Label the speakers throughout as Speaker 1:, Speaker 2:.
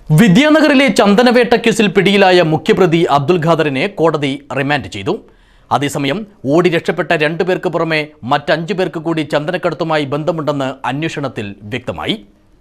Speaker 1: വിദ്യാനഗറിലെ ചന്ദനവേട്ട കേസിൽ പിടിയിലായ മുഖ്യപ്രതി അബ്ദുൽ ഖാദറിനെ കോടതി റിമാൻഡ് ചെയ്തു അതേസമയം ഓടി രക്ഷപ്പെട്ട രണ്ടു പേർക്ക് പുറമെ മറ്റഞ്ചു പേർക്ക് കൂടി ചന്ദനക്കടത്തുമായി ബന്ധമുണ്ടെന്ന് അന്വേഷണത്തിൽ വ്യക്തമായി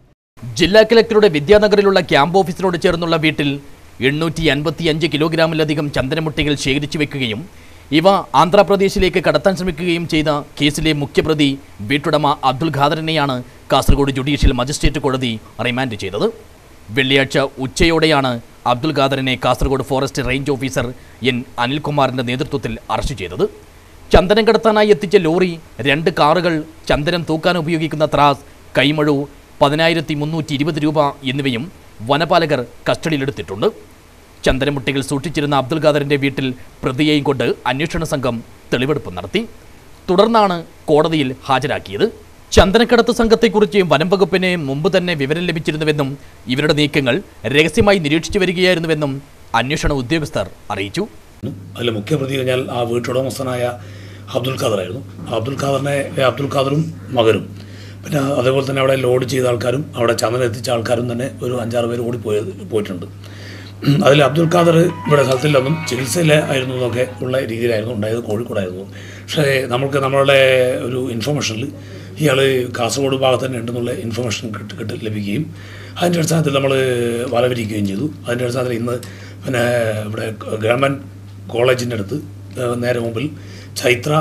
Speaker 1: ജില്ലാ കലക്ടറുടെ വിദ്യാനഗറിലുള്ള ക്യാമ്പ് ഓഫീസിനോട് ചേർന്നുള്ള വീട്ടിൽ എണ്ണൂറ്റി അൻപത്തിയഞ്ച് കിലോഗ്രാമിലധികം ചന്ദനമുട്ടികൾ ശേഖരിച്ചു വെക്കുകയും ഇവ ആന്ധ്രാപ്രദേശിലേക്ക് കടത്താൻ ശ്രമിക്കുകയും ചെയ്ത കേസിലെ മുഖ്യപ്രതി വീട്ടുടമ അബ്ദുൽ ഖാദറിനെയാണ് കാസർഗോഡ് ജുഡീഷ്യൽ മജിസ്ട്രേറ്റ് കോടതി റിമാൻഡ് ചെയ്തത് വെള്ളിയാഴ്ച ഉച്ചയോടെയാണ് അബ്ദുൽ ഖാദറിനെ Kasaragod forest range officer N അനിൽകുമാറിന്റെ നേതൃത്വത്തിൽ അറസ്റ്റ് ചെയ്തത് ചന്ദനം കടത്താനായി എത്തിച്ച ലോറി രണ്ട് കാറുകൾ ചന്ദനം തൂക്കാൻ ഉപയോഗിക്കുന്ന ത്രാസ് കൈമഴു പതിനായിരത്തി മുന്നൂറ്റി ഇരുപത് രൂപ എന്നിവയും വനപാലകർ കസ്റ്റഡിയിലെടുത്തിട്ടുണ്ട് ചന്ദനമുട്ടികൾ സൂക്ഷിച്ചിരുന്ന അബ്ദുൽ ഖാദറിന്റെ വീട്ടിൽ പ്രതിയെയും കൊണ്ട് അന്വേഷണ സംഘം തെളിവെടുപ്പ് നടത്തി തുടർന്നാണ് കോടതിയിൽ ഹാജരാക്കിയത് ചന്ദനക്കടത്ത് സംഘത്തെക്കുറിച്ച് വനം വകുപ്പിന് മുമ്പ് തന്നെ വിവരം ലഭിച്ചിരുന്നുവെന്നും ഇവരുടെ നീക്കങ്ങൾ രഹസ്യമായി നിരീക്ഷിച്ചു വരികയായിരുന്നുവെന്നും അന്വേഷണ ഉദ്യോഗസ്ഥർ അറിയിച്ചു
Speaker 2: അതിൽ മുഖ്യപ്രതി കഴിഞ്ഞാൽ ആ വീട്ടുടമസ്ഥനായ അബ്ദുൽ ഖാദറായിരുന്നു ആ അബ്ദുൽ ഖാദറിനെ അബ്ദുൽ ഖാദറും മകനും പിന്നെ അതേപോലെ തന്നെ അവിടെ ലോഡ് ചെയ്ത ആൾക്കാരും അവിടെ ചന്ദനം എത്തിച്ച ആൾക്കാരും തന്നെ ഒരു അഞ്ചാറ് പേര് ഓടി പോയത് പോയിട്ടുണ്ട് അതിൽ അബ്ദുൽ ഖാദർ ഇവിടെ സ്ഥലത്തിലൊന്നും ചികിത്സയിൽ ആയിരുന്നു എന്നൊക്കെ ഉള്ള രീതിയിലായിരുന്നു ഉണ്ടായത് കോഴിക്കോടായിരുന്നു പക്ഷേ നമുക്ക് നമ്മളുടെ ഒരു ഇൻഫർമേഷനിൽ ഇയാൾ കാസർഗോഡ് ഭാഗത്ത് തന്നെ ഉണ്ടെന്നുള്ള ഇൻഫർമേഷൻ കിട്ടി കിട്ടി ലഭിക്കുകയും അതിൻ്റെ അടിസ്ഥാനത്തിൽ നമ്മൾ വലവരിക്കുകയും ചെയ്തു അതിൻ്റെ അടിസ്ഥാനത്തിൽ ഇന്ന് പിന്നെ ഇവിടെ ഗവൺമെൻറ് കോളേജിൻ്റെ അടുത്ത് ഏഹ് നേരെ മുമ്പിൽ ചൈത്ര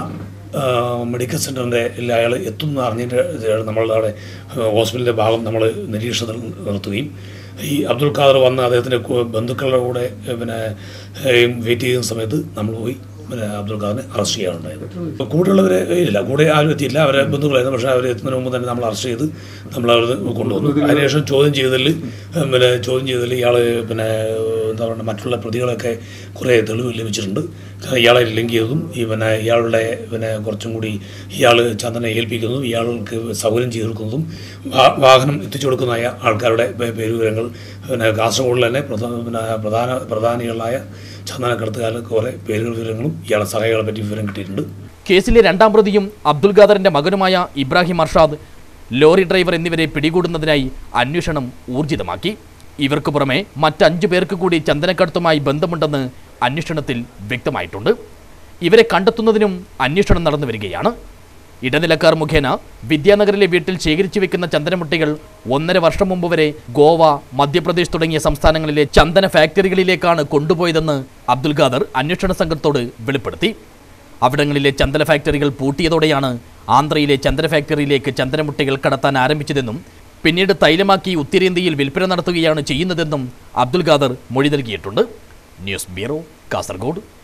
Speaker 2: ഏഹ് മെഡിക്കൽ സെൻ്ററിൻ്റെ അയാൾ എത്തുമെന്ന് അറിഞ്ഞിട്ട് നമ്മൾ അവിടെ ഹോസ്പിറ്റലിൻ്റെ ഭാഗം നമ്മൾ നിരീക്ഷണത്തിൽ നിർത്തുകയും ഈ അബ്ദുൽ ഖാദർ വന്ന് അദ്ദേഹത്തിൻ്റെ കു- ബന്ധുക്കളുടെ കൂടെ ഏഹ് പിന്നെ വെയിറ്റ് ചെയ്യുന്ന സമയത്ത് നമ്മൾ പോയി പിന്നെ അബ്ദുൽ ഖാദറിനെ അറസ്റ്റ് ചെയ്യാനുണ്ടായത് കൂടെയുള്ളവരെ ഇല്ല കൂടെ ആരും എത്തിയില്ല അവരെ ബന്ധുക്കളായിരുന്നു പക്ഷേ അവർ എത്തുന്നതിന് മുമ്പ് തന്നെ നമ്മൾ അറസ്റ്റ് ചെയ്ത് നമ്മൾ അവർ കൊണ്ടുവന്നു അതിനുശേഷം ചോദ്യം ചെയ്തതിൽ ഏഹ് പിന്നെ ചോദ്യം ചെയ്തതിൽ ഇയാൾ പിന്നെ എന്താ പറയുക മറ്റുള്ള പ്രതികളൊക്കെ കുറേ തെളിവ് ലഭിച്ചിട്ടുണ്ട് കാരണം ഇയാളെ ലിങ്ക് ചെയ്തതും ഈ പിന്നെ ഇയാളുടെ പിന്നെ കുറച്ചും കൂടി ഇയാൾ ചന്ദനെ ഏൽപ്പിക്കുന്നതും ഇയാൾക്ക് സൗകര്യം ചെയ്തു കൊടുക്കുന്നതും വാ- വാഹനം എത്തിച്ചു കൊടുക്കുന്നതായ ആൾക്കാരുടെ പേ- പേരുവിവരങ്ങൾ പിന്നെ കാസർഗോഡിൽ തന്നെ പ്രധാന പിന്നെ പ്രധാന പ്രധാനികളായ ചന്ദനക്കടത്തുകാരുടെ കുറേ പേരുകൾ വിവരങ്ങളും ഇയാളെ സഹായികളെ പറ്റി വിവരം കിട്ടിയിട്ടുണ്ട്
Speaker 1: കേസിലെ രണ്ടാം പ്രതിയും അബ്ദുൽ ഖാദറിന്റെ മകനുമായ ഇബ്രാഹിം അർഷാദ് ലോറി ഡ്രൈവർ എന്നിവരെ പിടികൂടുന്നതിനായി അന്വേഷണം ഊർജിതമാക്കി ഇവർക്ക് പുറമെ മറ്റഞ്ചു പേർക്ക് കൂടി ചന്ദനക്കടത്തുമായി ബന്ധമുണ്ടെന്ന് അന്വേഷണത്തിൽ വ്യക്തമായിട്ടുണ്ട് ഇവരെ കണ്ടെത്തുന്നതിനും അന്വേഷണം നടന്നു വരികയാണ് ഇടനിലക്കാർ മുഖേന വിദ്യാനഗറിലെ വീട്ടിൽ ശേഖരിച്ചു വെക്കുന്ന ചന്ദനമുട്ടികൾ ഒന്നര വർഷം മുമ്പ് വരെ ഗോവ മധ്യപ്രദേശ് തുടങ്ങിയ സംസ്ഥാനങ്ങളിലെ ചന്ദന ഫാക്ടറികളിലേക്കാണ് കൊണ്ടുപോയതെന്ന് അബ്ദുൽ ഖാദർ അന്വേഷണ സംഘത്തോട് വെളിപ്പെടുത്തി അവിടങ്ങളിലെ ചന്ദന ഫാക്ടറികൾ പൂട്ടിയതോടെയാണ് ആന്ധ്രയിലെ ചന്ദന ഫാക്ടറിയിലേക്ക് ചന്ദനമുട്ടികൾ കടത്താൻ ആരംഭിച്ചതെന്നും പിന്നീട് തൈലമാക്കി ഉത്തരേന്ത്യയിൽ വിൽപ്പന നടത്തുകയാണ് ചെയ്യുന്നതെന്നും അബ്ദുൽ ഖാദർ മൊഴി നൽകിയിട്ടുണ്ട് ന്യൂസ് ബ്യൂറോ കാസർഗോഡ്